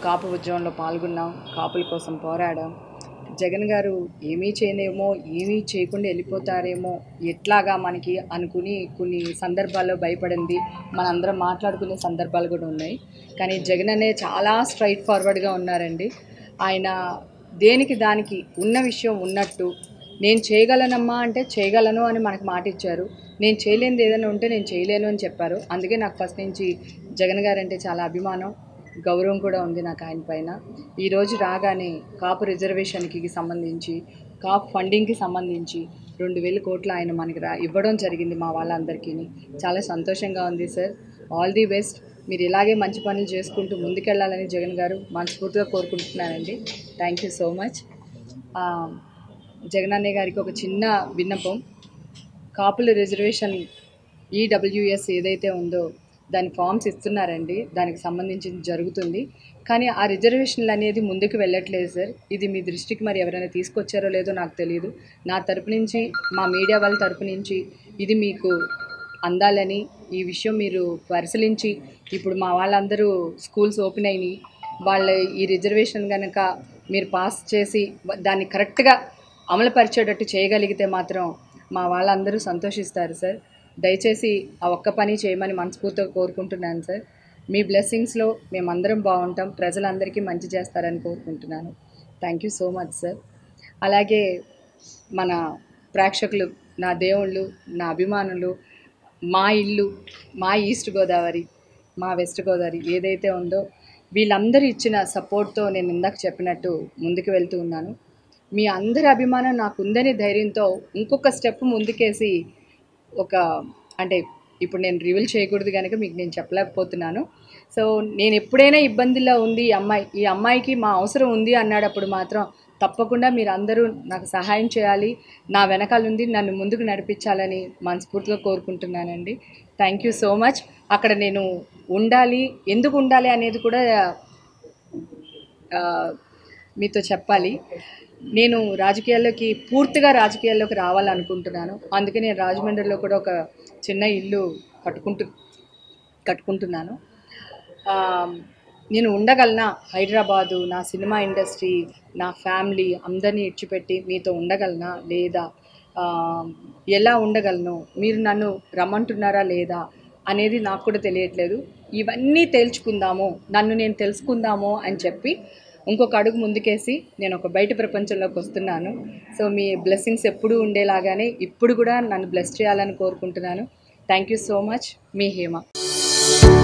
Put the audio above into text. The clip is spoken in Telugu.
కాపు ఉద్యమంలో పాల్గొన్నాం కాపుల కోసం పోరాడాం జగన్ గారు ఏమీ చేయనేమో ఏమీ చేయకుండా వెళ్ళిపోతారేమో ఎట్లాగా మనకి అనుకుని కొన్ని సందర్భాల్లో భయపడింది మనందరం మాట్లాడుకునే సందర్భాలు కూడా ఉన్నాయి కానీ జగన్ అనే చాలా స్ట్రైట్ ఫార్వర్డ్గా ఉన్నారండి ఆయన దేనికి దానికి ఉన్న విషయం ఉన్నట్టు నేను చేయగలనమ్మా అంటే చేయగలను అని మనకు మాట ఇచ్చారు నేను చేయలేనిది ఏదైనా ఉంటే నేను చేయలేను అని చెప్పారు అందుకే నాకు ఫస్ట్ నుంచి జగన్ గారు అంటే చాలా అభిమానం గౌరవం కూడా ఉంది నాకు ఆయన పైన ఈరోజు రాగానే కాపు రిజర్వేషన్కి సంబంధించి కాపు ఫండింగ్కి సంబంధించి రెండు వేల కోట్లు ఆయన మనకి రా ఇవ్వడం జరిగింది మా వాళ్ళందరికీ చాలా సంతోషంగా ఉంది సార్ ఆల్ ది బెస్ట్ మీరు ఇలాగే మంచి పనులు చేసుకుంటూ ముందుకెళ్ళాలని జగన్ గారు మనస్ఫూర్తిగా కోరుకుంటున్నానండి thank you so much Jagan అన్నయ్య గారికి ఒక చిన్న విన్నపం కాపుల రిజర్వేషన్ ఈడబ్ల్యూఎస్ ఏదైతే ఉందో దాని ఫామ్స్ ఇస్తున్నారండి దానికి సంబంధించి జరుగుతుంది కానీ ఆ రిజర్వేషన్లు అనేది ముందుకు వెళ్ళట్లేదు సార్ ఇది మీ దృష్టికి మరి ఎవరైనా తీసుకొచ్చారో లేదో నాకు తెలియదు నా తరపు నుంచి మా మీడియా వాళ్ళ తరపు నుంచి ఇది మీకు అందాలని ఈ విషయం మీరు పరిశీలించి ఇప్పుడు మా వాళ్ళందరూ స్కూల్స్ ఓపెన్ అయినాయి వాళ్ళ ఈ రిజర్వేషన్ కనుక మీరు పాస్ చేసి దాన్ని కరెక్ట్గా అమలుపరిచేటట్టు చేయగలిగితే మాత్రం మా వాళ్ళందరూ సంతోషిస్తారు సార్ దయచేసి ఆ ఒక్క పని చేయమని మనస్ఫూర్తిగా కోరుకుంటున్నాను సార్ మీ బ్లెస్సింగ్స్లో మేమందరం బాగుంటాం ప్రజలందరికీ మంచి చేస్తారని కోరుకుంటున్నాను thank you so much sir అలాగే మన ప్రేక్షకులు నా దేవుళ్ళు నా అభిమానులు మా ఇల్లు మా ఈస్ట్ గోదావరి మా వెస్ట్ గోదావరి ఏదైతే ఉందో వీళ్ళందరూ ఇచ్చిన సపోర్ట్తో నేను ఇందాక చెప్పినట్టు ముందుకు వెళ్తూ ఉన్నాను మీ అందరి అభిమానం నాకు ఉందని ధైర్యంతో ఇంకొక స్టెప్ ముందుకేసి ఒక అంటే ఇప్పుడు నేను రివీల్ చేయకూడదు కనుక మీకు నేను చెప్పలేకపోతున్నాను సో నేను ఎప్పుడైనా ఇబ్బందిలో ఉంది ఈ అమ్మాయి ఈ అమ్మాయికి మా అవసరం ఉంది అన్నాడప్పుడు మాత్రం తప్పకుండా మీరు అందరూ నాకు సహాయం చేయాలి నా వెనకాల ఉంది నన్ను ముందుకు నడిపించాలని మనస్ఫూర్తిగా కోరుకుంటున్నానండి థ్యాంక్ యూ సో మచ్ అక్కడ నేను ఉండాలి ఎందుకు ఉండాలి అనేది కూడా ఆ, మీతో చెప్పాలి నేను రాజకీయాల్లోకి పూర్తిగా రాజకీయాల్లోకి రావాలనుకుంటున్నాను అందుకే నేను రాజమండ్రిలో కూడా ఒక చిన్న ఇల్లు కట్టుకుంటు కట్టుకుంటున్నాను ఆ, నేను ఉండగలనా హైదరాబాదు నా సినిమా ఇండస్ట్రీ నా ఫ్యామిలీ అందరినీ ఇచ్చిపెట్టి మీతో ఉండగలనా లేదా ఆ, ఎలా ఉండగలను మీరు నన్ను రమ్మంటున్నారా లేదా అనేది నాకు కూడా తెలియట్లేదు ఇవన్నీ తేల్చుకుందాము నన్ను నేను తెలుసుకుందాము అని చెప్పి ఇంకొక అడుగు ముందుకేసి నేను ఒక బయట ప్రపంచంలోకి వస్తున్నాను సో మీ బ్లెస్సింగ్స్ ఎప్పుడూ ఉండేలాగానే ఇప్పుడు కూడా నన్ను బ్లెస్ చేయాలని కోరుకుంటున్నాను థ్యాంక్ యూ సో మచ్ మీ హేమ